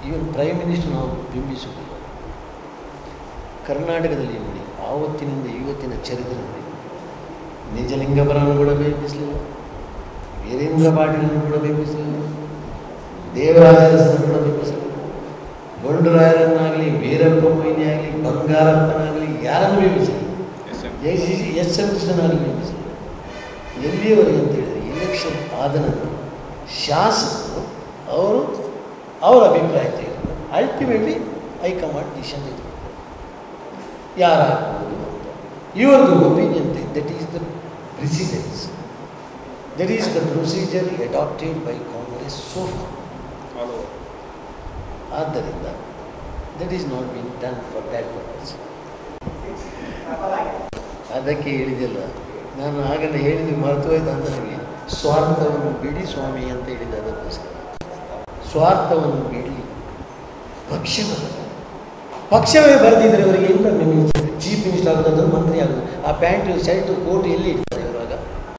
even prime minister ನಾವು ಬಿಂಬಿಸುವುದಿಲ್ಲ ಕರ್ನಾಟಕದಲ್ಲಿ ನೋಡಿ ಆವತ್ತಿನಿಂದ ಇವತ್ತಿನ ಚರಿತ್ರೆ ನೋಡಿ ನಿಜಲಿಂಗಪರನ್ನು ಕೂಡ ಬಿಂಬಿಸಲಿಲ್ಲ ವೀರೇಂದ್ರ ಪಾಟೀಲನ್ನು ಕೂಡ ಬಿಂಬಿಸಲಿಲ್ಲ ದೇವರಾಜರಸನ್ನು ಕೂಡ ಬಿಂಬಿಸಲಿಲ್ಲ ಗೊಂಡರಾಯರನ್ನಾಗಲಿ ವೀರಪ್ಪ ಮೊಯ್ಲಿ ಆಗಲಿ ಬಂಗಾರಪ್ಪನಾಗಲಿ ಯಾರನ್ನು ಬಿಂಬಿಸಲಿಲ್ಲ ಎಸ್ ಎಂ ಕೃಷ್ಣನಾಗಲಿ ಬಿಂಬಿಸಲಿಲ್ಲ ಎಲ್ಲಿಯವರೆಗೆ ಅಂತ ಹೇಳಿದರೆ ಎಲೆಕ್ಷನ್ ಆದ ನಂತರ ಶಾಸಕರು ಅವರು ಅವರ ಅಭಿಪ್ರಾಯ ತೆಗೆದು ಅಲ್ಟಿಮೇಟ್ಲಿ ಹೈಕಮಾಂಡ್ ಡಿಸಿಷನ್ ತೆಗೆದುಕೊಳ್ತಾರೆ ಯಾರಾಗ್ಬೋದು ಅಂತ ಇವ್ರದ್ದು opinion that is the precedence that is the procedure adopted by Congress so ಆದ್ದರಿಂದ that is not been done for that purpose ಅದಕ್ಕೆ ಹೇಳಿದೆಲ್ಲ ನಾನು ಆಗಲೇ ಹೇಳಿದ್ದು ಮರೆತು ಹೋಯ್ತು ಅಂತ ನನಗೆ ಸ್ವಾರ್ಥವನ್ನು ಬಿಡಿ ಸ್ವಾಮಿ ಅಂತ ಹೇಳಿದೆ ಅದಕ್ಕೋಸ್ಕರ ಸ್ವಾರ್ಥವನ್ನು ಬಿಡಿ ಪಕ್ಷವಲ್ಲ ಪಕ್ಷವೇ ಬರೆದಿದ್ರೆ ಅವರಿಗೆ ಇಲ್ಲ ಚೀಫ್ ಮಿನಿಸ್ಟರ್ ಆಗೋದಂದ್ರೆ ಮಂತ್ರಿ ಆಗೋದು ಆ ಪ್ಯಾಂಟು ಶರ್ಟು ಕೋಟು ಎಲ್ಲಿ ಇಡ್ತಾರೆ